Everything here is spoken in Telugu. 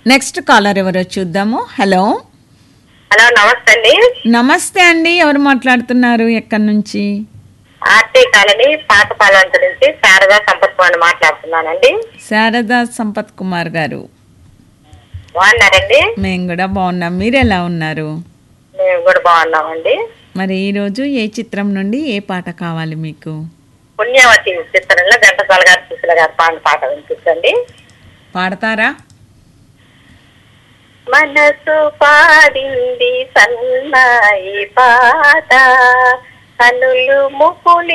నెక్స్ట్ కాలర్ ఎవరో చూద్దాము హలో హలో నమస్తే అండి నమస్తే అండి ఎవరు మాట్లాడుతున్నారు ఎక్కడి నుంచి ఆర్టీ కాలనీ పాతపాలెం నుంచి శారదా సంపత్ అని మాట్లాడుతున్నానండి శారదా సంపత్ కుమార్ గారు బాగున్నారండి మేము కూడా బాగున్నాం మీరు ఎలా ఉన్నారు మేము కూడా బాగున్నామండి మరి ఈరోజు ఏ చిత్రం నుండి ఏ పాట కావాలి మీకు పుణ్యవతి చిత్రంలో ఘంటసాల గారు సుశీల గారు పాడిన పాట వినిపించండి పాడతారా మనసు పాడింది సన్నాయి పాట కనులు ముకులి